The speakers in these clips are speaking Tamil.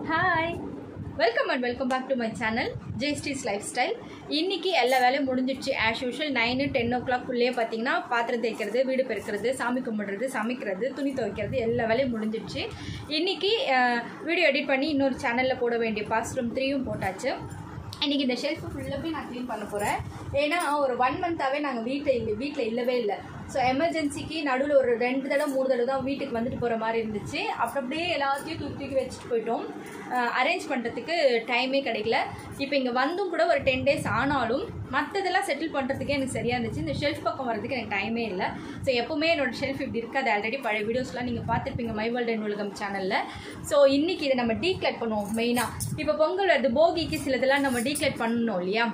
Hi welcome and welcome back to my channel Jaysties lifestyle இன்றைக்கி எல்லா வேலையும் முடிஞ்சிடுச்சு ஆஸ் யூஷுவல் நைனு டென் ஓ கிளாக்குள்ளேயே பார்த்தீங்கன்னா பாத்திரம் தேய்க்கிறது வீடு பெருக்கிறது சாமி கும்பிடுறது சமைக்கிறது துணி துவைக்கிறது எல்லா வேலையும் முடிஞ்சிடுச்சு இன்றைக்கி வீடியோ எடிட் பண்ணி இன்னொரு சேனலில் போட வேண்டிய பாஸ்ட் ரூம் த்ரீயும் போட்டாச்சு இன்றைக்கி இந்த ஷெல்ஃப் ஃபுல்லாக போய் நான் க்ளீன் பண்ண போகிறேன் ஏன்னா ஒரு ஒன் மந்த்தாகவே நாங்கள் வீட்டில் இல்லை வீட்டில் இல்லவே இல்லை ஸோ எமர்ஜென்சிக்கு நடுவில் ஒரு ரெண்டு தடவை மூணு தடவை தான் வீட்டுக்கு வந்துட்டு போகிற மாதிரி இருந்துச்சு அப்புறம் அப்படியே எல்லாத்தையும் தூக்கி தூக்கி வச்சுட்டு போயிட்டோம் அரேஞ்ச் பண்ணுறதுக்கு டைமே கிடைக்கல இப்போ இங்கே வந்தும் கூட ஒரு டென் டேஸ் ஆனாலும் மற்றதெல்லாம் செட்டில் பண்ணுறதுக்கே எனக்கு சரியாக இருந்துச்சு இந்த ஷெல்ஃப் பக்கம் வரதுக்கு எனக்கு டைமே இல்லை ஸோ எப்போவுமே என்னோட ஷெல்ஃப் இப்படி இருக்காது ஆல்ரெடி பழைய வீடியோஸ்லாம் நீங்கள் பார்த்துருப்பீங்க மை வேர்ல்டு அண்ட் உலகம் சேனலில் ஸோ இன்றைக்கி இதை நம்ம டீக்ளேட் பண்ணுவோம் மெயினாக இப்போ பொங்கல் வருது போகிக்கு சிலதெல்லாம் நம்ம டீக்ளேட் பண்ணணும் இல்லையா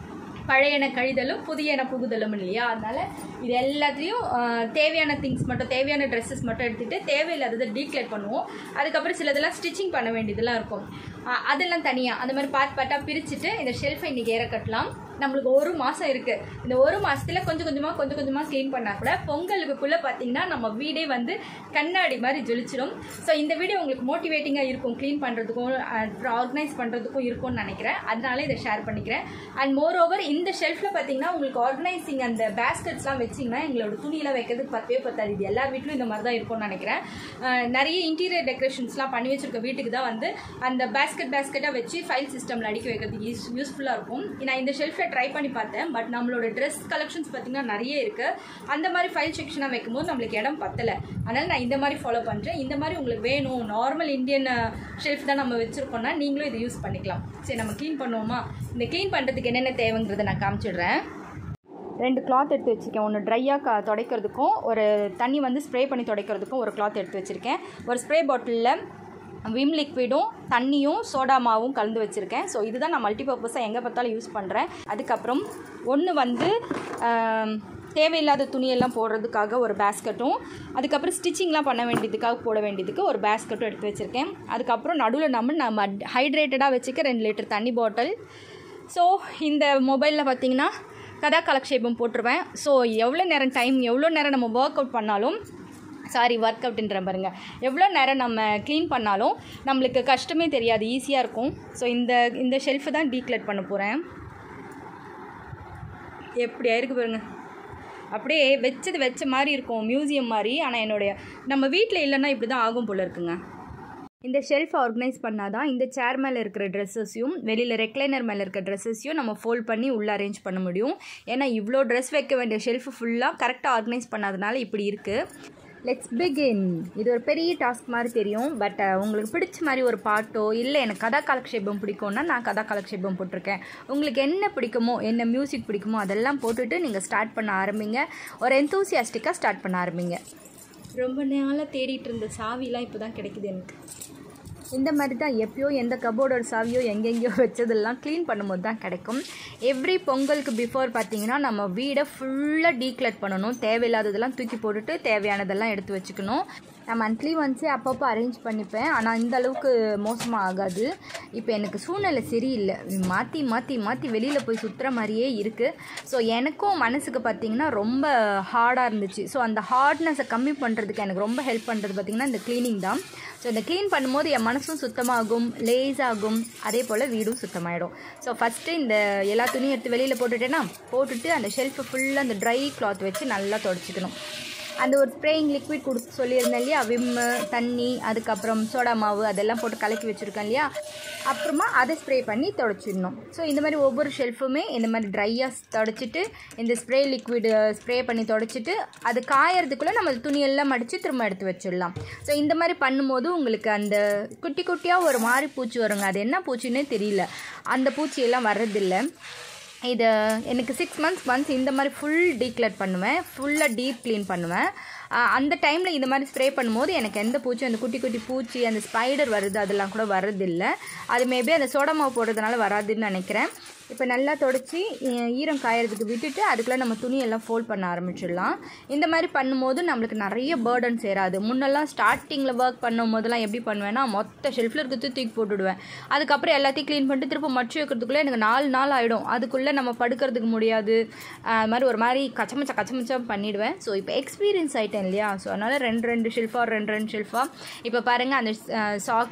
பழையன கழிதலும் புதியன புகுதலும் இல்லையா அதனால இது எல்லாத்துலேயும் தேவையான திங்ஸ் மட்டும் தேவையான ட்ரெஸ்ஸஸ் மட்டும் எடுத்துகிட்டு தேவையில்லாததை டீக்ளேட் பண்ணுவோம் அதுக்கப்புறம் சிலதெல்லாம் ஸ்டிச்சிங் பண்ண வேண்டியதெல்லாம் இருக்கும் அஹ் அதெல்லாம் தனியாக அந்த மாதிரி பார்ட் பார்ட்டாக பிரிச்சுட்டு இந்த ஷெல்ஃபை இன்றைக்கி ஏற கட்டலாம் நம்மளுக்கு ஒரு மாதம் இருக்குது இந்த ஒரு மாதத்தில் கொஞ்சம் கொஞ்சமாக கொஞ்சம் கொஞ்சமாக க்ளீன் பண்ணால் கூட பொங்கலுக்குள்ளே பார்த்தீங்கன்னா நம்ம வீடே வந்து கண்ணாடி மாதிரி ஜொலிச்சிடும் ஸோ இந்த வீடியோ உங்களுக்கு மோட்டிவேட்டிங்காக இருக்கும் க்ளீன் பண்ணுறதுக்கும் அப்புறம் ஆர்கனைஸ் பண்ணுறதுக்கும் இருக்கும்னு நினைக்கிறேன் அதனால இதை ஷேர் பண்ணிக்கிறேன் அண்ட் மோர் ஓவர் இந்த ஷெல்ஃபில் பார்த்தீங்கன்னா உங்களுக்கு ஆர்கனைசிங் அந்த பேஸ்கெட்ஸ்லாம் வச்சிங்கன்னா எங்களோட துணியெல்லாம் வைக்கிறதுக்கு பத்தவே பத்தாது இது எல்லார் வீட்லையும் இந்த மாதிரி தான் இருக்கும்னு நினைக்கிறேன் அஹ் நிறைய இன்டீரியர் டெக்கரேஷன்ஸ்லாம் பண்ணி வச்சிருக்க வீட்டுக்கு தான் வந்து அந்த பேஸ்கெட் பேஸ்கெட்டாக வச்சு ஃபைல் சிஸ்டமில் அடிக்க வைக்கிறதுக்கு யூஸ் யூஸ்ஃபுல்லாக இருக்கும் நான் இந்த ஷெல்ஃபில் ட்ரை பண்ணி பார்த்தேன் பட் நம்மளோட ட்ரெஸ் கலெக்ஷன்ஸ் பார்த்திங்கன்னா நிறைய இருக்குது அந்த மாதிரி ஃபைல் செக்ஷனாக வைக்கும்போது நம்மளுக்கு இடம் பத்தலை அதனால் நான் இந்த மாதிரி ஃபாலோ பண்ணுறேன் இந்த மாதிரி உங்களுக்கு வேணும் நார்மல் இந்தியன் ஷெல்ஃப் தான் நம்ம வச்சுருக்கோம்னா நீங்களும் இதை யூஸ் பண்ணிக்கலாம் சரி நம்ம க்ளீன் பண்ணுவோமா இந்த க்ளீன் பண்ணுறதுக்கு என்னென்ன தேவைங்கிறத நான் காமிச்சிடுறேன் ரெண்டு கிளாத் எடுத்து வச்சுருக்கேன் ஒன்று ட்ரையாக க துடைக்கிறதுக்கும் ஒரு தண்ணி வந்து ஸ்ப்ரே பண்ணி துடைக்கிறதுக்கும் ஒரு கிளாத் எடுத்து வச்சுருக்கேன் ஒரு ஸ்ப்ரே பாட்டிலில் விம் லிக்விடும் தண்ணியும் சோடா மாவும் கலந்து வச்சுருக்கேன் ஸோ இதுதான் நான் மல்டிபர்பஸாக எங்கே பார்த்தாலும் யூஸ் பண்ணுறேன் அதுக்கப்புறம் ஒன்று வந்து ஆம், தேவையில்லாத துணியெல்லாம் போடுறதுக்காக ஒரு பேஸ்கட்டும் அதுக்கப்புறம் ஸ்டிச்சிங்லாம் பண்ண வேண்டியதுக்காக போட வேண்டியதுக்கு ஒரு பேஸ்கட்டும் எடுத்து வச்சுருக்கேன் அதுக்கப்புறம் நடுவில் நம்ம நம்ம ஹைட்ரேட்டடாக வச்சுக்க ரெண்டு லிட்டர் தண்ணி பாட்டில் ஸோ இந்த மொபைலில் பார்த்தீங்கன்னா கதா கலக்ஷேபம் போட்டுருவேன் ஸோ எவ்வளோ நேரம் டைம் எவ்வளோ நேரம் நம்ம ஒர்க் அவுட் பண்ணாலும் சாரி ஒர்க் அவுட்ன்ற பாருங்க எவ்வளோ நேரம் நம்ம க்ளீன் பண்ணாலும் நம்மளுக்கு கஷ்டமே தெரியாது ஈஸியாக இருக்கும் ஸோ இந்த இந்த ஷெல்ஃபை தான் டீக்ளேட் பண்ண போகிறேன் எப்படி ஆயிருக்கு பாருங்க அப்படியே வச்சது வச்ச மாதிரி இருக்கும் மியூசியம் மாதிரி ஆனால் என்னுடைய நம்ம வீட்டில் இல்லைன்னா இப்படி தான் ஆகும் போல இருக்குங்க இந்த ஷெல்ஃப் ஆர்கனைஸ் பண்ணால் தான் இந்த சேர் மேலே இருக்கிற ட்ரெஸ்ஸஸையும் வெளியில் ரெக்லைனர் மேலே இருக்கிற ட்ரெஸ்ஸஸையும் நம்ம ஃபோல்ட் பண்ணி உள்ளே அரேஞ்ச் பண்ண முடியும் ஏன்னா இவ்வளோ ட்ரெஸ் வைக்க வேண்டிய ஷெல்ஃப் ஃபுல்லாக கரெக்டாக ஆர்கனைஸ் பண்ணாதனால இப்படி இருக்குது லெட்ஸ் பிகின் இது ஒரு பெரிய டாஸ்க் மாதிரி தெரியும் பட் உங்களுக்கு பிடிச்ச மாதிரி ஒரு பாட்டோ இல்லை எனக்கு கதா காலக்ஷேபம் பிடிக்கும்னா நான் கதா காலக்ஷேபம் போட்டிருக்கேன் உங்களுக்கு என்ன பிடிக்குமோ என்ன மியூசிக் பிடிக்குமோ அதெல்லாம் போட்டுட்டு நீங்கள் ஸ்டார்ட் பண்ண ஆரம்பிங்க ஒரு எந்தூசியாஸ்டிக்காக ஸ்டார்ட் பண்ண ஆரம்பிங்க ரொம்ப நாளாக தேடிட்டு இருந்த சாவிலாம் இப்போ தான் கிடைக்குது எனக்கு இந்த மாதிரி தான் எப்பயோ எந்த கபோர்டோட சாவியோ எங்கெங்கேயோ வச்சதெல்லாம் க்ளீன் பண்ணும்போது தான் கிடைக்கும் எவ்ரி பொங்கலுக்கு பிஃபோர் பார்த்தீங்கன்னா நம்ம வீடை ஃபுல்லாக டீக்ளட் பண்ணணும் தேவையில்லாததெல்லாம் தூக்கி போட்டுட்டு தேவையானதெல்லாம் எடுத்து வச்சுக்கணும் நான் மந்த்லி ஒன்ஸே அப்பப்போ அரேஞ்ச் பண்ணிப்பேன் ஆனால் இந்த அளவுக்கு மோசமாக ஆகாது இப்போ எனக்கு சூழ்நிலை சரியில்லை மாற்றி மாற்றி மாற்றி வெளியில் போய் சுற்றுற மாதிரியே இருக்குது ஸோ எனக்கும் மனசுக்கு பார்த்திங்கன்னா ரொம்ப ஹார்டாக இருந்துச்சு ஸோ அந்த ஹார்ட்னஸை கம்மி பண்ணுறதுக்கு எனக்கு ரொம்ப ஹெல்ப் பண்ணுறது பார்த்திங்கன்னா இந்த க்ளீனிங் தான் ஸோ இந்த க்ளீன் பண்ணும்போது என் மனசும் சுத்தமாகும் லேஸ் ஆகும் அதே போல் வீடும் சுத்தமாயிடும் ஸோ ஃபஸ்ட்டு இந்த எல்லா துணியும் எடுத்து வெளியில் போட்டுட்டேன்னா போட்டுட்டு அந்த ஷெல்ஃபு ஃபுல்லாக அந்த ட்ரை கிளாத் வச்சு நல்லா தொடச்சிக்கணும் அந்த ஒரு ஸ்ப்ரேயிங் லிக்விட் கொடுத்து சொல்லியிருந்தேன் இல்லையா விம்மு தண்ணி அதுக்கப்புறம் சோடா மாவு அதெல்லாம் போட்டு கலக்கி வச்சுருக்கேன் இல்லையா அப்புறமா அதை ஸ்ப்ரே பண்ணி தொடச்சிடணும் ஸோ இந்த மாதிரி ஒவ்வொரு ஷெல்ஃபுமே இந்த மாதிரி ட்ரையாக தொடச்சிட்டு இந்த ஸ்ப்ரே லிக்விடு ஸ்ப்ரே பண்ணி தொடச்சிட்டு அது காயறதுக்குள்ளே நம்ம துணியெல்லாம் மடித்து திரும்ப எடுத்து வச்சிடலாம் ஸோ இந்த மாதிரி பண்ணும்போது உங்களுக்கு அந்த குட்டி குட்டியாக ஒரு மாதிரி பூச்சி வருங்க அது என்ன பூச்சின்னே தெரியல அந்த பூச்சியெல்லாம் வர்றதில்லை இது எனக்கு சிக்ஸ் மந்த்ஸ் ஒன்ஸ் இந்த மாதிரி ஃபுல் டீக்ளட் பண்ணுவேன் ஃபுல்லாக டீப் க்ளீன் பண்ணுவேன் ஆஹ் அந்த டைமில் இந்த மாதிரி ஸ்ப்ரே பண்ணும்போது எனக்கு எந்த பூச்சி அந்த குட்டி குட்டி பூச்சி அந்த ஸ்பைடர் வருது அதெல்லாம் கூட வர்றதில்லை அது மேபி அந்த சோடா மாவு போடுறதுனால வராதுன்னு நினைக்கிறேன் இப்போ நல்லா தொடச்சி ஈ- ஈரம் காயறதுக்கு விட்டுட்டு அதுக்குள்ளே நம்ம துணியெல்லாம் ஃபோல்ட் பண்ண ஆரம்பிச்சிடலாம் இந்த மாதிரி பண்ணும்போது நம்மளுக்கு நிறைய பேர்டன் சேராது முன்னெல்லாம் ஸ்டார்டிங்கில் ஒர்க் பண்ணும் போதெல்லாம் எப்படி பண்ணுவேன்னா மொத்த ஷெல்ஃபில் இருக்கிறது தூக்கி போட்டுடுவேன் அதுக்கப்புறம் எல்லாத்தையும் க்ளீன் பண்ணிட்டு திரும்ப மடிச்சு வைக்கிறதுக்குள்ளே எனக்கு நாலு நாள் ஆகிடும் அதுக்குள்ளே நம்ம படுக்கிறதுக்கு முடியாது ஆஹ் அது மாதிரி ஒரு மாதிரி கச்சமச்சா கச்சமச்சா பண்ணிடுவேன் ஸோ இப்போ எக்ஸ்பீரியன்ஸ் ஆகிட்டேன் இல்லையா ஸோ அதனால் ரெண்டு ரெண்டு ஷெல்ஃபாக ரெண்டு ரெண்டு ஷெல்ஃபாக இப்போ பாருங்கள் அந்த சாக்ஸ்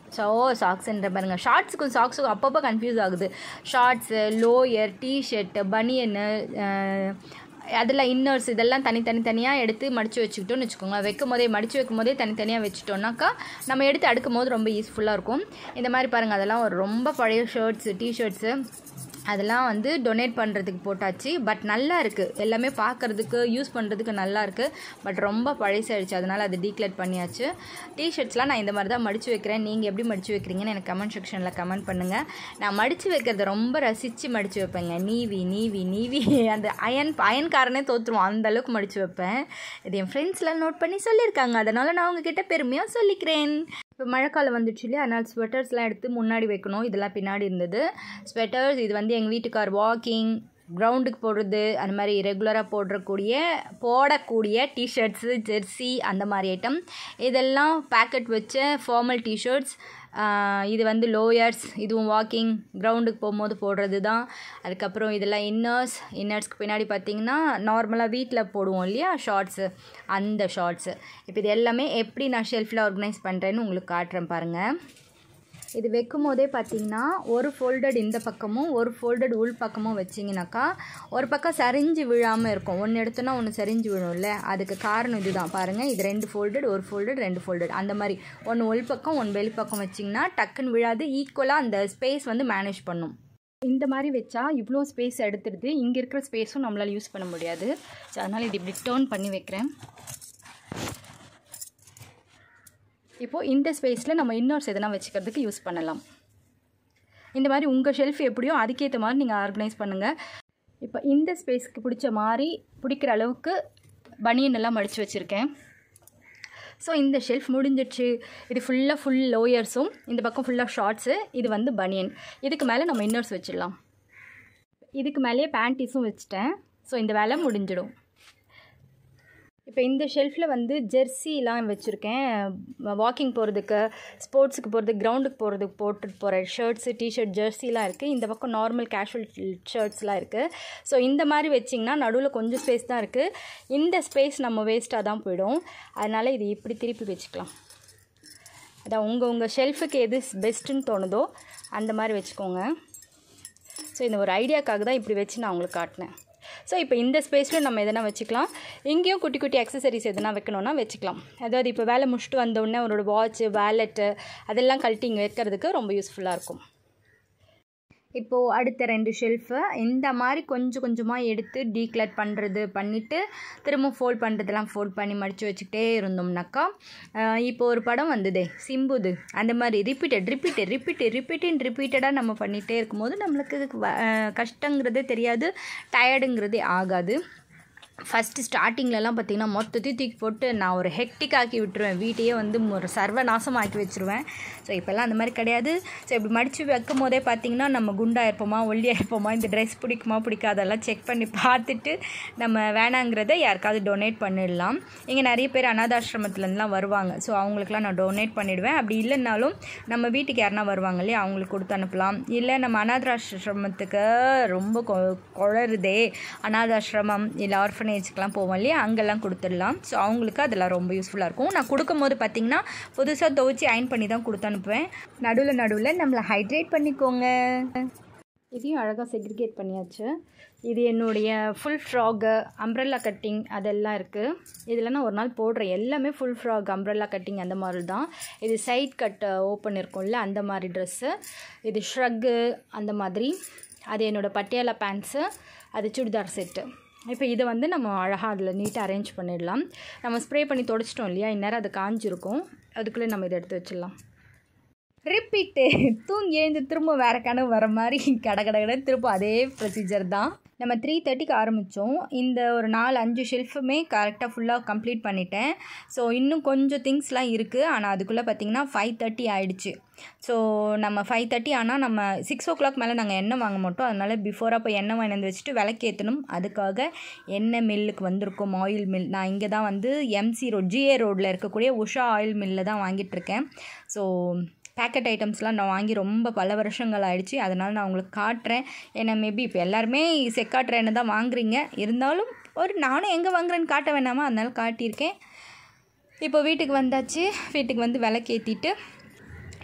ஸோ சாக்ஸ்ன்ற பாருங்க ஷார்ட்ஸுக்கும் சாக்ஸுக்கும் அப்பப்போ கன்ஃபியூஸ் ஆகுது ஷார்ட்ஸு லோயர் டிஷர்ட்டு பனியனு அதில் இன்னர்ஸ் இதெல்லாம் தனித்தனி தனியாக எடுத்து மடித்து வச்சுக்கிட்டோம்னு வச்சுக்கோங்க வைக்கும் போதே மடித்து வைக்கும் போதே தனித்தனியாக வச்சுட்டோம்னாக்கா நம்ம எடுத்து அடுக்கும் போது ரொம்ப யூஸ்ஃபுல்லாக இருக்கும் இந்த மாதிரி பாருங்கள் அதெல்லாம் ஒரு ரொம்ப பழைய ஷர்ட்ஸு டிஷர்ட்ஸு அதெல்லாம் வந்து டொனேட் பண்ணுறதுக்கு போட்டாச்சு பட் நல்லா இருக்குது எல்லாமே பார்க்குறதுக்கு யூஸ் பண்ணுறதுக்கு நல்லா இருக்குது பட் ரொம்ப பழசாயிடுச்சு அதனால் அது டீக்ளேட் பண்ணியாச்சு டிஷர்ட்ஸ்லாம் நான் இந்த மாதிரி தான் மடித்து வைக்கிறேன் நீங்கள் எப்படி மடித்து வைக்கிறீங்கன்னு எனக்கு கமெண்ட் செக்ஷனில் கமெண்ட் பண்ணுங்கள் நான் மடித்து வைக்கிறத ரொம்ப ரசித்து மடித்து வைப்பேங்க நீவி நீவி நீவி அந்த அயன் அயன்காரனே தோற்றுருவோம் அந்த அளவுக்கு மடித்து வைப்பேன் இது என் ஃப்ரெண்ட்ஸ்லாம் நோட் பண்ணி சொல்லியிருக்காங்க அதனால் நான் உங்ககிட்ட பெருமையாக சொல்லிக்கிறேன் இப்போ மழைக்காலம் வந்துடுச்சு இல்லையா அதனால் ஸ்வெட்டர்ஸ்லாம் எடுத்து முன்னாடி வைக்கணும் இதெல்லாம் பின்னாடி இருந்தது ஸ்வெட்டர்ஸ் இது வந்து எங்கள் வீட்டுக்கார் வாக்கிங் கிரவுண்டுக்கு போடுறது அந்த மாதிரி ரெகுலராக போடுறக்கூடிய போடக்கூடிய டிஷர்ட்ஸு ஜெர்சி அந்த மாதிரி ஐட்டம் இதெல்லாம் பேக்கெட் வச்ச ஃபார்மல் டிஷர்ட்ஸ் இது வந்து லோயர்ஸ் இதுவும் வாக்கிங் கிரவுண்டுக்கு போகும்போது போடுறது தான் அதுக்கப்புறம் இதெல்லாம் இன்னர்ஸ் இன்னர்ஸ்க்கு பின்னாடி பார்த்தீங்கன்னா நார்மலாக வீட்டில் போடுவோம் இல்லையா ஷார்ட்ஸு அந்த ஷார்ட்ஸு இப்போ இது எல்லாமே எப்படி நான் ஷெல்ஃபில் ஆர்கனைஸ் பண்ணுறேன்னு உங்களுக்கு காட்டுறேன் பாருங்கள் இது வைக்கும் போதே பார்த்தீங்கன்னா ஒரு ஃபோல்டட் இந்த பக்கமும் ஒரு ஃபோல்டட் உள் பக்கமும் வச்சிங்கனாக்கா ஒரு பக்கம் சரிஞ்சு விழாமல் இருக்கும் ஒன்று எடுத்தோன்னா ஒன்று சரிஞ்சு விழும்ல அதுக்கு காரணம் இதுதான் பாருங்கள் இது ரெண்டு ஃபோல்டட் ஒரு ஃபோல்டட் ரெண்டு ஃபோல்டட் அந்த மாதிரி ஒன்று உள் பக்கம் ஒன்று வெளிப்பக்கம் வச்சிங்கன்னா டக்குன்னு விழாது ஈக்குவலாக அந்த ஸ்பேஸ் வந்து மேனேஜ் பண்ணும் இந்த மாதிரி வச்சா இவ்வளோ ஸ்பேஸ் எடுத்துடுது இங்கே இருக்கிற ஸ்பேஸும் நம்மளால் யூஸ் பண்ண முடியாது ஸோ அதனால் இது இப்படி டேர்ன் பண்ணி வைக்கிறேன் இப்போது இந்த ஸ்பேஸில் நம்ம இன்னொரு எதனா வச்சுக்கிறதுக்கு யூஸ் பண்ணலாம் இந்த மாதிரி உங்கள் ஷெல்ஃப் எப்படியோ அதுக்கேற்ற மாதிரி நீங்கள் ஆர்கனைஸ் பண்ணுங்கள் இப்போ இந்த ஸ்பேஸ்க்கு பிடிச்ச மாதிரி பிடிக்கிற அளவுக்கு பனியன் எல்லாம் மடித்து வச்சுருக்கேன் ஸோ இந்த ஷெல்ஃப் முடிஞ்சிடுச்சு இது ஃபுல்லாக ஃபுல் லோயர்ஸும் இந்த பக்கம் ஃபுல்லாக ஷார்ட்ஸு இது வந்து பனியன் இதுக்கு மேலே நம்ம இன்னர்ஸ் வச்சிடலாம் இதுக்கு மேலேயே பேண்டீஸும் வச்சுட்டேன் ஸோ இந்த வேலை முடிஞ்சிடும் இப்போ இந்த ஷெல்ஃபில் வந்து ஜெர்சிலாம் வச்சுருக்கேன் வாக்கிங் போகிறதுக்கு ஸ்போர்ட்ஸுக்கு போகிறதுக்கு கிரவுண்டுக்கு போகிறதுக்கு போட்டுட்டு போகிற ஷர்ட்ஸு டிஷர்ட் ஜெர்சிலாம் இருக்குது இந்த பக்கம் நார்மல் கேஷுவல் ஷர்ட்ஸ்லாம் இருக்குது ஸோ இந்த மாதிரி வச்சிங்கன்னா நடுவில் கொஞ்சம் ஸ்பேஸ் தான் இருக்குது இந்த ஸ்பேஸ் நம்ம வேஸ்ட்டாக தான் போயிடும் அதனால் இது இப்படி திருப்பி வச்சுக்கலாம் அதான் உங்கள் உங்கள் ஷெல்ஃபுக்கு எது பெஸ்ட்டுன்னு தோணுதோ அந்த மாதிரி வச்சுக்கோங்க ஸோ இந்த ஒரு ஐடியாக்காக தான் இப்படி வச்சு நான் உங்களுக்கு காட்டினேன் ஸோ இப்போ இந்த ஸ்பேஸில் நம்ம எதனா வச்சுக்கலாம் இங்கேயும் குட்டி குட்டி அக்சசரிஸ் எதனா வைக்கணும்னா வச்சுக்கலாம் அதாவது இப்போ வேலை முடிச்சுட்டு வந்தோடனே அவரோட வாட்ச்சு வேலெட்டு அதெல்லாம் கழட்டி இங்கே வைக்கிறதுக்கு ரொம்ப யூஸ்ஃபுல்லாக இருக்கும் இப்போது அடுத்த ரெண்டு ஷெல்ஃபை இந்த மாதிரி கொஞ்சம் கொஞ்சமாக எடுத்து டீக்ளட் பண்ணுறது பண்ணிவிட்டு திரும்ப ஃபோல்ட் பண்ணுறதெல்லாம் ஃபோல்ட் பண்ணி மடித்து வச்சுக்கிட்டே இருந்தோம்னாக்கா இப்போ ஒரு படம் வந்ததே சிம்புது அந்த மாதிரி ரிப்பீட்டட் ரிப்பீட்டட் ரிப்பீட்டட் ரிப்பீட்டின் ரிப்பீட்டடாக நம்ம பண்ணிகிட்டே இருக்கும்போது நம்மளுக்கு கஷ்டங்கிறதே தெரியாது டயர்டுங்கிறதே ஆகாது ஃபஸ்ட்டு ஸ்டார்டிங்லலாம் பார்த்திங்கன்னா மொத்தத்தையும் தூக்கி போட்டு நான் ஒரு ஹெக்டிக் ஆக்கி விட்டுருவேன் வீட்டையே வந்து ஒரு சர்வநாசம் ஆக்கி வச்சுருவேன் ஸோ இப்போல்லாம் அந்த மாதிரி கிடையாது ஸோ இப்படி மடித்து வைக்கும் போதே பார்த்திங்கன்னா நம்ம குண்டாக இருப்போமா ஒல்லியாக இருப்போமா இந்த ட்ரெஸ் பிடிக்குமா பிடிக்காதெல்லாம் செக் பண்ணி பார்த்துட்டு நம்ம வேணாங்கிறத யாருக்காவது டொனேட் பண்ணிடலாம் இங்கே நிறைய பேர் அனாதாசிரமத்துலேருந்துலாம் வருவாங்க ஸோ அவங்களுக்குலாம் நான் டொனேட் பண்ணிவிடுவேன் அப்படி இல்லைனாலும் நம்ம வீட்டுக்கு யாருனா வருவாங்க இல்லையா அவங்களுக்கு கொடுத்து அனுப்பலாம் இல்லை நம்ம அனாதாசிரமத்துக்கு ரொம்ப கொ குளருதே அனாதாசிரமம் இல்லை ஆர்ஃபன் ஆர்ஃபனேஜ்க்கெலாம் போவோம் இல்லையா அங்கெல்லாம் கொடுத்துடலாம் ஸோ அவங்களுக்கு அதெல்லாம் ரொம்ப யூஸ்ஃபுல்லாக இருக்கும் நான் கொடுக்கும்போது பார்த்திங்கன்னா புதுசாக துவச்சி அயன் பண்ணி தான் கொடுத்து அனுப்புவேன் நடுவில் நடுவில் நம்மளை ஹைட்ரேட் பண்ணிக்கோங்க இதையும் அழகாக செக்ரிகேட் பண்ணியாச்சு இது என்னுடைய ஃபுல் ஃப்ராகு அம்ப்ரெல்லா கட்டிங் அதெல்லாம் இருக்குது இதில் நான் ஒரு நாள் போடுறேன் எல்லாமே ஃபுல் ஃப்ராக் அம்ப்ரெல்லா கட்டிங் அந்த மாதிரி தான் இது சைட் கட் ஓப்பன் இருக்கும்ல அந்த மாதிரி ட்ரெஸ்ஸு இது ஷ்ரக்கு அந்த மாதிரி அது என்னோடய பட்டியாலா பேண்ட்ஸு அது சுடிதார் செட்டு இப்போ இதை வந்து நம்ம அழகாக அதில் நீட்டாக அரேஞ்ச் பண்ணிடலாம் நம்ம ஸ்ப்ரே பண்ணி தொடச்சிட்டோம் இல்லையா இந்நேரம் அது காஞ்சிருக்கும் அதுக்குள்ளே நம்ம இதை எடுத்து வச்சிடலாம் ரிப்பீட்டு தூங்கி எழுந்து திரும்ப வேறு கனவு வர மாதிரி கட கட கட திரும்ப அதே ப்ரொசீஜர் தான் நம்ம த்ரீ தேர்ட்டிக்கு ஆரம்பித்தோம் இந்த ஒரு நாலு அஞ்சு ஷெல்ஃபுமே கரெக்டாக ஃபுல்லாக கம்ப்ளீட் பண்ணிட்டேன் ஸோ இன்னும் கொஞ்சம் திங்ஸ்லாம் இருக்குது ஆனால் அதுக்குள்ளே பார்த்திங்கன்னா ஃபைவ் தேர்ட்டி ஆகிடுச்சு ஸோ நம்ம ஃபைவ் தேர்ட்டி ஆனால் நம்ம சிக்ஸ் ஓ கிளாக் மேலே நாங்கள் எண்ணெய் வாங்க மாட்டோம் அதனால் பிஃபோராக போய் எண்ணெய் வாங்கி வந்து வச்சுட்டு விளக்கேற்றணும் அதுக்காக எண்ணெய் மில்லுக்கு வந்திருக்கோம் ஆயில் மில் நான் இங்கே தான் வந்து எம்சி ரோட் ஜிஏ ரோட்டில் இருக்கக்கூடிய உஷா ஆயில் மில்லில் தான் வாங்கிட்டுருக்கேன் ஸோ பேக்கெட் ஐட்டம்ஸ்லாம் நான் வாங்கி ரொம்ப பல வருஷங்கள் ஆயிடுச்சு அதனால் நான் உங்களுக்கு காட்டுறேன் ஏன்னா மேபி இப்போ எல்லாருமே செக்காட்டுற எண்ணெய் தான் வாங்குறீங்க இருந்தாலும் ஒரு நானும் எங்கே வாங்குறேன்னு காட்ட வேணாமா அதனால் காட்டியிருக்கேன் இப்போ வீட்டுக்கு வந்தாச்சு வீட்டுக்கு வந்து விளக்கேற்றிட்டு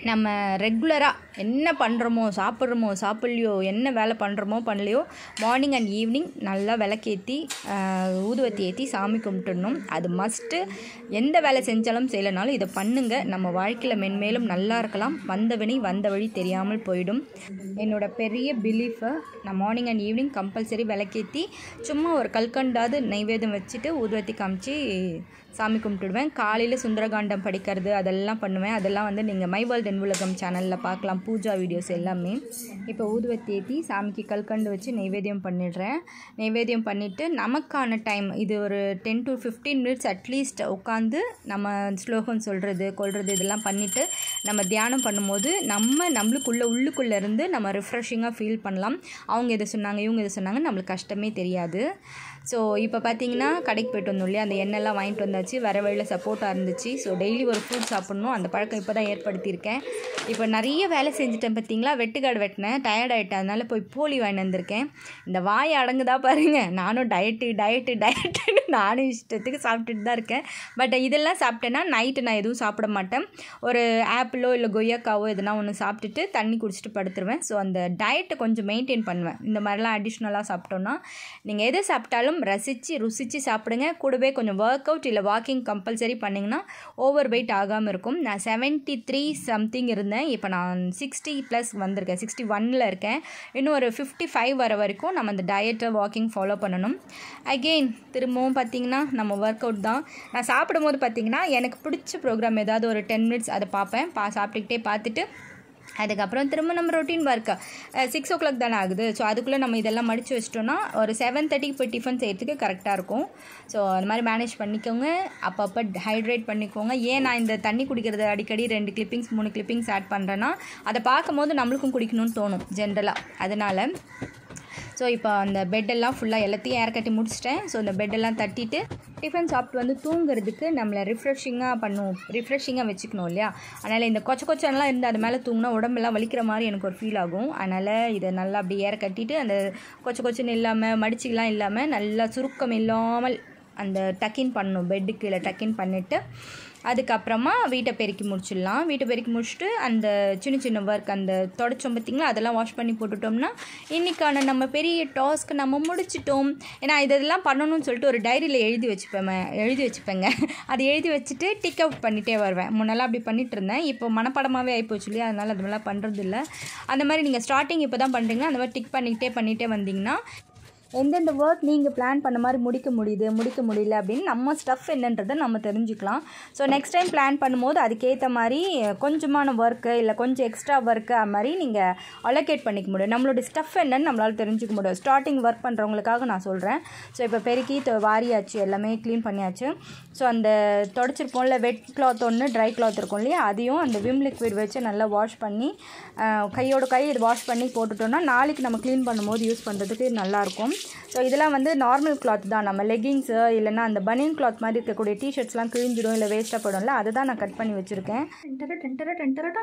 நம்ம ரெகுலராக என்ன பண்ணுறோமோ சாப்பிட்றோமோ சாப்பிட்லையோ என்ன வேலை பண்ணுறோமோ பண்ணலையோ மார்னிங் அண்ட் ஈவினிங் நல்லா விளக்கேற்றி ஊதுவத்தி ஏற்றி சாமி கும்பிட்டுடணும் அது மஸ்ட்டு எந்த வேலை செஞ்சாலும் செய்யலைனாலும் இதை பண்ணுங்க நம்ம வாழ்க்கையில் மென்மேலும் நல்லா இருக்கலாம் வந்த வினை வந்த வழி தெரியாமல் போயிடும் என்னோட பெரிய பிலீஃபை நான் மார்னிங் அண்ட் ஈவினிங் கம்பல்சரி விளக்கேற்றி சும்மா ஒரு கல்கண்டாவது நைவேத்தியம் வச்சுட்டு ஊதுவத்தி காமிச்சு சாமி கும்பிட்டுடுவேன் காலையில் சுந்தரகாண்டம் படிக்கிறது அதெல்லாம் பண்ணுவேன் அதெல்லாம் வந்து நீங்கள் மை வேர்ல்ட் என் உலகம் சேனலில் பார்க்கலாம் பூஜா வீடியோஸ் எல்லாமே இப்போ ஊதுவத்தி ஏற்றி சாமிக்கு கல்கண்டு வச்சு நைவேத்தியம் பண்ணிடுறேன் நைவேத்தியம் பண்ணிவிட்டு நமக்கான டைம் இது ஒரு ten to fifteen minutes at least உட்காந்து நம்ம ஸ்லோகம் சொல்கிறது கொள்வது இதெல்லாம் பண்ணிவிட்டு நம்ம தியானம் பண்ணும்போது நம்ம நம்மளுக்குள்ளே உள்ளுக்குள்ளே இருந்து நம்ம ரிஃப்ரெஷிங்காக ஃபீல் பண்ணலாம் அவங்க இதை சொன்னாங்க இவங்க இதை சொன்னாங்க நம்மளுக்கு கஷ்டமே தெரியாது ஸோ இப்போ பார்த்தீங்கன்னா கடைக்கு போயிட்டு வந்தோம் இல்லையா அந்த எண்ணெய்லாம் வாங்கிட்டு வந்தாச்சு வர வழியில் சப்போர்ட்டாக இருந்துச்சு ஸோ டெய்லி ஒரு ஃப்ரூட் சாப்பிட்ணும் அந்த பழக்கம் இப்போ தான் ஏற்படுத்தியிருக்கேன் இப்போ நிறைய வேலை செஞ்சுட்டேன் பார்த்தீங்களா வெட்டுக்காடு வெட்டினேன் டயர்ட் ஆகிட்டேன் அதனால் போய் போலி வாங்கிட்டு வந்திருக்கேன் இந்த வாய் அடங்குதா பாருங்க நானும் டயட்டு டயட்டு டயட்டுன்னு நானும் இஷ்டத்துக்கு சாப்பிட்டுட்டு தான் இருக்கேன் பட் இதெல்லாம் சாப்பிட்டேன்னா நைட்டு நான் எதுவும் சாப்பிட மாட்டேன் ஒரு ஆப்பிளோ இல்லை கொய்யாக்காவோ எதுனா ஒன்று சாப்பிட்டுட்டு தண்ணி குடிச்சிட்டு படுத்துருவேன் ஸோ அந்த டயட்டை கொஞ்சம் மெயின்டைன் பண்ணுவேன் இந்த மாதிரிலாம் அடிஷ்னலாக சாப்பிட்டோன்னா நீங்கள் எது சாப்பிட்டாலும் ரசித்து ருசித்து சாப்பிடுங்க கூடவே கொஞ்சம் ஒர்க் அவுட் இல்லை வாக்கிங் கம்பல்சரி பண்ணிங்கன்னா ஓவர் வெயிட் ஆகாமல் இருக்கும் நான் செவன்ட்டி த்ரீ சம்திங் இருந்தேன் இப்போ நான் சிக்ஸ்டி ப்ளஸ் வந்திருக்கேன் சிக்ஸ்டி ஒனில் இருக்கேன் இன்னும் ஒரு ஃபிஃப்டி ஃபைவ் வர வரைக்கும் நம்ம அந்த டயட்டை வாக்கிங் ஃபாலோ பண்ணணும் அகெயின் திரும்பவும் பார்த்திங்கன்னா நம்ம ஒர்க் அவுட் தான் நான் சாப்பிடும்போது பார்த்திங்கன்னா எனக்கு பிடிச்ச ப்ரோக்ராம் ஏதாவது ஒரு டென் மினிட்ஸ் அதை பார்ப்பேன் பா சாப்பிட்டுக்கிட்டே பார்த்துட்டு அதுக்கப்புறம் திரும்ப நம்ம routine work six o'clock தானே ஆகுது ஸோ அதுக்குள்ளே நம்ம இதெல்லாம் மடித்து வச்சிட்டோன்னா ஒரு செவன் தேர்ட்டிக்கு போய் டிஃபன் செய்கிறதுக்கு கரெக்டாக இருக்கும் ஸோ அந்த மாதிரி மேனேஜ் பண்ணிக்கோங்க அப்பப்போ ஹைட்ரேட் பண்ணிக்கோங்க ஏன் நான் இந்த தண்ணி குடிக்கிறது அடிக்கடி ரெண்டு கிளிப்பிங்ஸ் மூணு கிளிப்பிங்ஸ் ஆட் பண்ணுறேன்னா அதை பார்க்கும்போது நம்மளுக்கும் குடிக்கணும்னு தோணும் ஜென்ரலாக அதனால் ஸோ இப்போ அந்த பெட்டெல்லாம் ஃபுல்லாக எல்லாத்தையும் ஏர் கட்டி முடிச்சிட்டேன் ஸோ இந்த பெட்டெல்லாம் தட்டிட்டு டிஃபன் சாப்பிட்டு வந்து தூங்குறதுக்கு நம்மளை ரிஃப்ரெஷிங்காக பண்ணுவோம் ரிஃப்ரெஷிங்காக வச்சுக்கணும் இல்லையா அதனால் இந்த கொச்ச கொச்சன்லாம் இருந்து அது மேலே தூங்கினா உடம்பெல்லாம் வலிக்கிற மாதிரி எனக்கு ஒரு ஃபீல் ஆகும் அதனால் இதை நல்லா அப்படி ஏற கட்டிட்டு அந்த கொச்ச கொச்சன்னு இல்லாமல் மடிச்சிக்கலாம் இல்லாமல் நல்லா சுருக்கம் இல்லாமல் அந்த டக்கின் பண்ணணும் பெட்டு கீழே டக்கின் பண்ணிவிட்டு அதுக்கப்புறமா வீட்டை பெருக்கி முடிச்சிடலாம் வீட்டை பெருக்கி முடிச்சுட்டு அந்த சின்ன சின்ன ஒர்க் அந்த தொடச்சோம் பார்த்திங்களா அதெல்லாம் வாஷ் பண்ணி போட்டுட்டோம்னா இன்றைக்கான நம்ம பெரிய டாஸ்க் நம்ம முடிச்சிட்டோம் ஏன்னா இதெல்லாம் பண்ணணும்னு சொல்லிட்டு ஒரு டைரியில் எழுதி வச்சுப்பேன் எழுதி வச்சுப்பேங்க அது எழுதி வச்சுட்டு டிக் அவுட் பண்ணிகிட்டே வருவேன் முன்னெல்லாம் அப்படி பண்ணிட்டு இருந்தேன் இப்போ மனப்படமாகவே ஆகிப்போச்சு இல்லையா அதனால் அது மாதிரிலாம் பண்ணுறது இல்லை அந்த மாதிரி நீங்கள் ஸ்டார்டிங் இப்போ தான் பண்ணுறீங்கன்னா அந்த மாதிரி டிக் பண்ணிக்கிட்டே பண்ணிகிட்டே வந்தீங்கன்னா எந்தெந்த ஒர்க் நீங்கள் பிளான் பண்ண மாதிரி முடிக்க முடியுது முடிக்க முடியல அப்படின்னு நம்ம ஸ்டஃப் என்னன்றதை நம்ம தெரிஞ்சுக்கலாம் ஸோ நெக்ஸ்ட் டைம் பிளான் பண்ணும்போது அதுக்கேற்ற மாதிரி கொஞ்சமான ஒர்க்கு இல்லை கொஞ்சம் எக்ஸ்ட்ரா ஒர்க்கு அது மாதிரி நீங்கள் அலோகேட் பண்ணிக்க முடியும் நம்மளோட ஸ்டஃப் என்னன்னு நம்மளால் தெரிஞ்சுக்க முடியும் ஸ்டார்டிங் ஒர்க் பண்ணுறவங்களுக்காக நான் சொல்கிறேன் ஸோ இப்போ பெருக்கி தொ- வாரியாச்சு எல்லாமே க்ளீன் பண்ணியாச்சு ஸோ அந்த தொடச்சிருப்போம்ல வெட் கிளாத் ஒன்று ட்ரை கிளாத் இருக்கும் இல்லையா அதையும் அந்த விம் லிக்விட் வச்சு நல்லா வாஷ் பண்ணி அஹ், கையோட கை இது வாஷ் பண்ணி போட்டுட்டோம்னா நாளைக்கு நம்ம க்ளீன் பண்ணும்போது யூஸ் பண்ணுறதுக்கு நல்லாயிருக்கும் ஸோ இதெல்லாம் வந்து நார்மல் கிளாத் தான் நம்ம லெகிங்ஸு இல்லைன்னா அந்த பனியன் கிளாத் மாதிரி இருக்கக்கூடிய டிஷர்ட்ஸ்லாம் கிழிஞ்சிடும் இல்லை வேஸ்ட்டாக போயிடும்ல அதை தான் நான் கட் பண்ணி வச்சுருக்கேன் டென்டர டென்டர டென்டரடா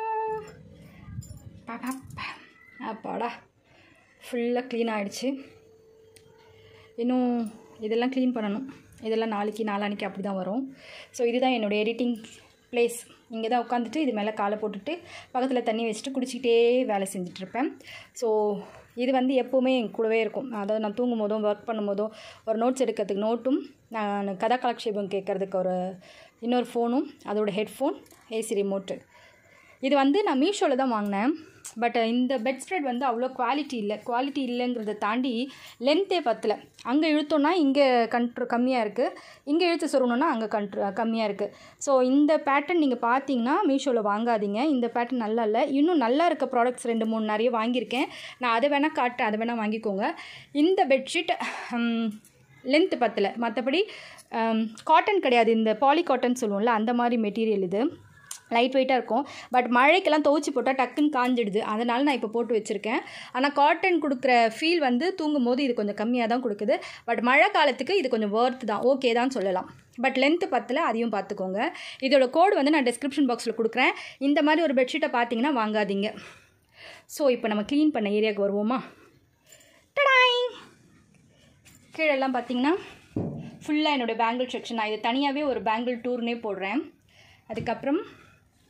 அப்பாடா ஃபுல்லாக க்ளீன் ஆகிடுச்சு இன்னும் இதெல்லாம் க்ளீன் பண்ணணும் இதெல்லாம் நாளைக்கு நாளான்னைக்கு அப்படி தான் வரும் ஸோ இதுதான் என்னோடய எடிட்டிங் ப்ளேஸ் இங்கே தான் உட்காந்துட்டு இது மேலே காலை போட்டுட்டு பக்கத்தில் தண்ணி வச்சுட்டு குடிச்சிக்கிட்டே வேலை செஞ்சிட்ருப்பேன் ஸோ இது வந்து எப்போவுமே என் கூடவே இருக்கும் அதாவது நான் தூங்கும் போதும் ஒர்க் பண்ணும்போதோ ஒரு நோட்ஸ் எடுக்கிறதுக்கு நோட்டும் நான் கதா காலக்ஷேபம் கேட்குறதுக்கு ஒரு இன்னொரு ஃபோனும் அதோட ஹெட்ஃபோன் ஏசி ரிமோட்டு இது வந்து நான் மீஷோவில் தான் வாங்கினேன் பட் இந்த பெட் ஸ்ப்ரெட் வந்து அவ்வளோ குவாலிட்டி இல்லை குவாலிட்டி இல்லைங்கிறத தாண்டி லென்த்தே பத்தல அங்கே இழுத்தோன்னா இங்கே கண்ட்ரு கம்மியாக இருக்குது இங்கே இழுத்து சொருகணுன்னா அங்கே கண்ட்ரு கம்மியாக இருக்குது ஸோ இந்த பேட்டர்ன் நீங்கள் பார்த்தீங்கன்னா மீஷோவில் வாங்காதீங்க இந்த பேட்டர்ன் நல்லா இல்லை இன்னும் நல்லா இருக்க ப்ராடக்ட்ஸ் ரெண்டு மூணு நிறைய வாங்கியிருக்கேன் நான் அதை வேணால் காட்டுறேன் அதை வேணால் வாங்கிக்கோங்க இந்த பெட்ஷீட் லென்த்து பத்தலை மற்றபடி காட்டன் கிடையாது இந்த பாலி காட்டன் சொல்லுவோம்ல அந்த மாதிரி மெட்டீரியல் இது லைட் வெயிட்டாக இருக்கும் பட் மழைக்கெல்லாம் துவச்சி போட்டால் டக்குன்னு காஞ்சிடுது அதனால் நான் இப்போ போட்டு வச்சுருக்கேன் ஆனால் காட்டன் கொடுக்குற ஃபீல் வந்து தூங்கும் போது இது கொஞ்சம் கம்மியாக தான் கொடுக்குது பட் மழை காலத்துக்கு இது கொஞ்சம் ஒர்த் தான் ஓகே தான் சொல்லலாம் பட் லென்த்து பத்தில் அதையும் பார்த்துக்கோங்க இதோட கோடு வந்து நான் டிஸ்கிரிப்ஷன் பாக்ஸில் கொடுக்குறேன் இந்த மாதிரி ஒரு பெட்ஷீட்டை பார்த்தீங்கன்னா வாங்காதீங்க ஸோ இப்போ நம்ம க்ளீன் பண்ண ஏரியாவுக்கு வருவோமா டடாய் கீழெல்லாம் பார்த்தீங்கன்னா ஃபுல்லாக என்னோடய பேங்கிள் செக்ஷன் நான் இது தனியாகவே ஒரு பேங்கிள் டூர்னே போடுறேன் அதுக்கப்புறம்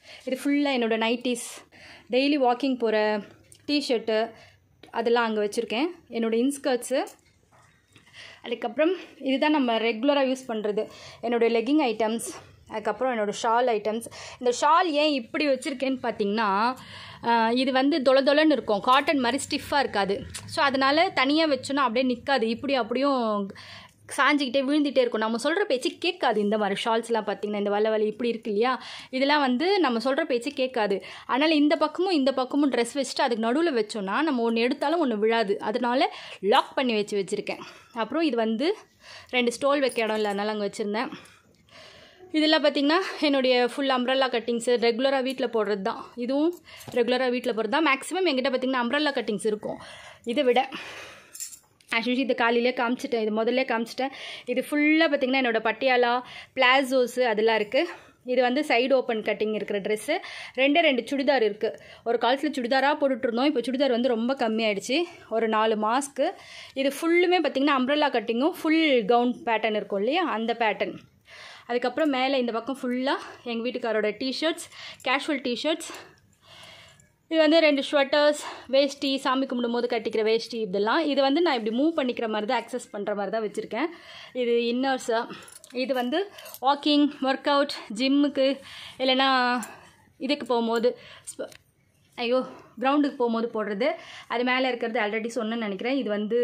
இது ஃபுல்லாக என்னோடய நைட்டிஸ் டெய்லி வாக்கிங் போகிற டிஷர்ட்டு அதெல்லாம் அங்கே வச்சுருக்கேன் என்னோடய இன்ஸ்கர்ட்ஸு அதுக்கப்புறம் இதுதான் நம்ம ரெகுலராக யூஸ் பண்ணுறது என்னோடய லெக்கிங் ஐட்டம்ஸ் அதுக்கப்புறம் என்னோடய ஷால் ஐட்டம்ஸ் இந்த ஷால் ஏன் இப்படி வச்சுருக்கேன்னு பார்த்தீங்கன்னா ஆஹ், இது வந்து தொல தொலன்னு இருக்கும் காட்டன் மாதிரி ஸ்டிஃபாக இருக்காது ஸோ அதனால் தனியாக வச்சோன்னா அப்படியே நிற்காது இப்படி அப்படியும் சாஞ்சிக்கிட்டே விழுந்துகிட்டே இருக்கும் நம்ம சொல்கிற பேச்சு கேட்காது இந்த மாதிரி ஷால்ஸ்லாம் பார்த்திங்கன்னா இந்த வலை வலி இப்படி இருக்கு இல்லையா இதெல்லாம் வந்து நம்ம சொல்கிற பேச்சு கேட்காது அதனால் இந்த பக்கமும் இந்த பக்கமும் ட்ரெஸ் வச்சுட்டு அதுக்கு நடுவில் வச்சோன்னா நம்ம ஒன்று எடுத்தாலும் ஒன்று விழாது அதனால லாக் பண்ணி வச்சு வச்சுருக்கேன் அப்புறம் இது வந்து ரெண்டு ஸ்டோல் வைக்க இடம் இல்லை அதனால் அங்கே வச்சுருந்தேன் இதெல்லாம் பார்த்திங்கன்னா என்னுடைய ஃபுல் அம்ப்ரல்லா கட்டிங்ஸு ரெகுலராக வீட்டில் போடுறது தான் இதுவும் ரெகுலராக வீட்டில் போடுறது தான் மேக்ஸிமம் எங்கிட்ட பார்த்திங்கன்னா அம்ப்ரல்லா கட்டிங்ஸ் இருக்கும் இதை விட ஆக்சுவலி இது காலையிலே காமிச்சிட்டேன் இது முதல்ல காமிச்சிட்டேன் இது ஃபுல்லாக பார்த்திங்கன்னா என்னோடய பட்டியாலா பிளாசோஸு அதெல்லாம் இருக்குது இது வந்து சைடு ஓப்பன் கட்டிங் இருக்கிற ட்ரெஸ்ஸு ரெண்டே ரெண்டு சுடிதார் இருக்குது ஒரு காலத்தில் சுடிதாராக போட்டுட்ருந்தோம் இப்போ சுடிதார் வந்து ரொம்ப கம்மியாயிடுச்சு ஒரு நாலு மாஸ்க்கு இது ஃபுல்லுமே பார்த்திங்கன்னா அம்ப்ரல்லா கட்டிங்கும் ஃபுல் கவுன் பேட்டர்ன் இருக்கும் இல்லையா அந்த பேட்டர்ன் அதுக்கப்புறம் மேலே இந்த பக்கம் ஃபுல்லாக எங்கள் வீட்டுக்காரோட டிஷர்ட்ஸ் கேஷுவல் டிஷர்ட்ஸ் இது வந்து ரெண்டு ஸ்வெட்டர்ஸ் வேஷ்டி சாமி கும்பிடும்போது கட்டிக்கிற வேஷ்டி இதெல்லாம் இது வந்து நான் இப்படி மூவ் பண்ணிக்கிற மாதிரி தான் அக்சஸ் பண்ணுற மாதிரி தான் வச்சுருக்கேன் இது இன்னர்ஸு இது வந்து வாக்கிங் ஒர்க் அவுட் ஜிம்முக்கு இல்லைன்னா இதுக்கு போகும்போது ஸ்ப- ஐயோ கிரவுண்டுக்கு போகும்போது போடுறது அது மேலே இருக்கிறது ஆல்ரெடி சொன்னேன்னு நினைக்கிறேன் இது வந்து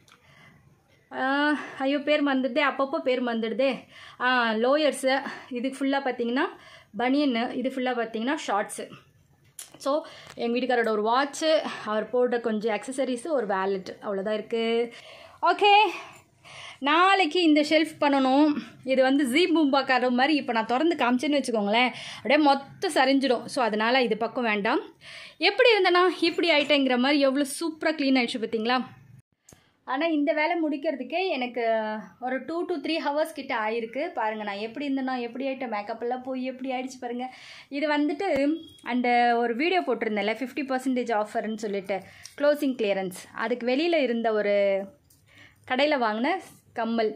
ஆஹ், ஐயோ பேர் மறந்துடுதே அப்பப்போ பேர் மறந்துடுதே லோயர்ஸு இது ஃபுல்லாக பார்த்தீங்கன்னா பனியன்னு இது ஃபுல்லாக பார்த்தீங்கன்னா ஷார்ட்ஸு ஸோ எங்கள் வீட்டுக்காரோட ஒரு வாட்ச்சு அவர் போடுற கொஞ்சம் அக்சசரிஸு ஒரு வேலெட் அவ்வளோதான் இருக்குது ஓகே நாளைக்கு இந்த ஷெல்ஃப் பண்ணணும் இது வந்து ஜீ பூம்பாக்கார மாதிரி இப்போ நான் திறந்து காமிச்சேன்னு வச்சுக்கோங்களேன் அப்படியே மொத்தம் சரிஞ்சிடும் ஸோ அதனால் இது பக்கம் வேண்டாம் எப்படி இருந்தேனா இப்படி ஆயிட்டேங்கிற மாதிரி எவ்வளோ சூப்பராக க்ளீன் ஆயிடுச்சு பார்த்தீங்களா ஆனால் இந்த வேலை முடிக்கிறதுக்கே எனக்கு ஒரு டூ to த்ரீ ஹவர்ஸ் கிட்ட ஆயிருக்கு பாருங்கள் நான் எப்படி இருந்தேனோ எப்படி ஆகிட்ட மேக்கப் எல்லாம் போய் எப்படி ஆயிடுச்சு பாருங்கள் இது வந்துட்டு அந்த ஒரு வீடியோ போட்டிருந்தேன்ல ஃபிஃப்டி பர்சன்டேஜ் ஆஃபர்னு சொல்லிட்டு க்ளோசிங் கிளியரன்ஸ் அதுக்கு வெளியில் இருந்த ஒரு கடையில் வாங்கின கம்மல்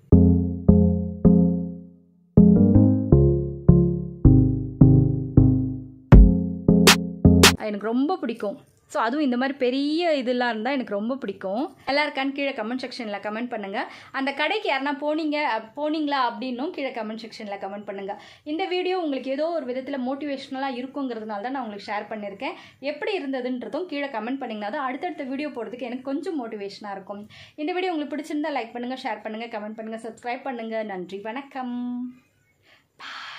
அது எனக்கு ரொம்ப பிடிக்கும் ஸோ அதுவும் இந்த மாதிரி பெரிய இதெல்லாம் இருந்தால் எனக்கு ரொம்ப பிடிக்கும் நல்லா இருக்கான்னு கீழே கமெண்ட் செக்ஷனில் கமெண்ட் பண்ணுங்கள் அந்த கடைக்கு யாருனா போனீங்க அப்- போனீங்களா அப்படின்னும் கீழே கமெண்ட் செக்ஷனில் கமெண்ட் பண்ணுங்கள் இந்த வீடியோ உங்களுக்கு ஏதோ ஒரு விதத்தில் மோட்டிவேஷ்னலாக இருக்குங்கிறதுனால தான் நான் உங்களுக்கு ஷேர் பண்ணியிருக்கேன் எப்படி இருந்ததுன்றதும் கீழே கமெண்ட் பண்ணிங்கன்னா தான் அடுத்தடுத்த வீடியோ போடுறதுக்கு எனக்கு கொஞ்சம் மோட்டிவேஷனாக இருக்கும் இந்த வீடியோ உங்களுக்கு பிடிச்சிருந்தா லைக் பண்ணுங்கள் ஷேர் பண்ணுங்கள் கமெண்ட் பண்ணுங்கள் சப்ஸ்கிரைப் பண்ணுங்கள் நன்றி வணக்கம் Bye.